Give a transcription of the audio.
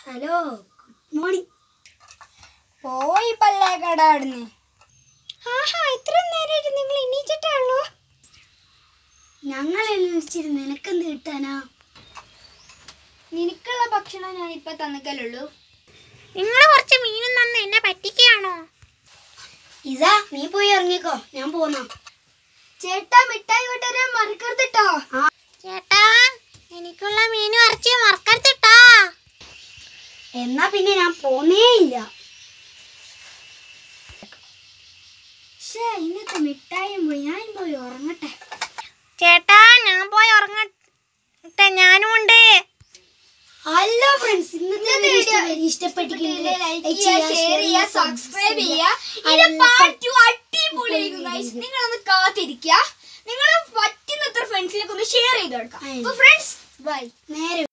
Hello good morning പോയി പല്ലേക്കട അവിടുന്ന് ആഹാ ഇത്ര നേരമായിട്ട് നിങ്ങൾ എണീച്ചിട്ടാണല്ലോ ഞങ്ങൾ എണീച്ചിട്ട് നിനക്കെന്ത് കിട്ടാനാ നിനക്കുള്ള ഭക്ഷണം ഞാൻ ഇപ്പൊ തന്നിക്കലുള്ളൂ നിങ്ങൾ കുറച്ച് മീനും തന്ന് എന്നെ പറ്റിക്കുകയാണോ ഇതാ നീ പോയി ഇറങ്ങിക്കോ ഞാൻ പോന്നാ ചേട്ടാ മിഠായി കൊണ്ടുവരാൻ മറക്കരുത് ട്ടോ ചേട്ടാ എനിക്കുള്ള മീനും ഇറച്ചിയും മറക്കരുതിട്ടാ എന്നാ പിന്നെ ഞാൻ പോന്നേ ഇല്ല പക്ഷേ ഇന്നത്തെ മിഠായും പോയി ഞാൻ പോയി ഉറങ്ങട്ടെ ചേട്ടാ ഞാൻ പോയി ഉറങ്ങട്ടെ ഞാനും ഉണ്ട് ഹലോ ഫ്രണ്ട്സ് ഇന്നത്തെ വീഡിയോ ഇഷ്ടപ്പെട്ടിട്ടില്ലേ ലൈക്ക് ചെയ്യുക ഷെയർ ചെയ്യുക സബ്സ്ക്രൈബ് ചെയ്യുക ഇതിന്റെ പാർട്ട് ടു അടിപൊളിയായിരിക്കും guys. നിങ്ങളൊന്ന് കാത്തിരിക്കുക നിങ്ങൾ പറ്റുന്നത്ര ഫ്രണ്ട്സിലേക്ക് ഒന്ന് ഷെയർ ചെയ്ത് കൊടുക്കാം അതെ. അപ്പൊ ഫ്രണ്ട്സ് ബൈ നേരെ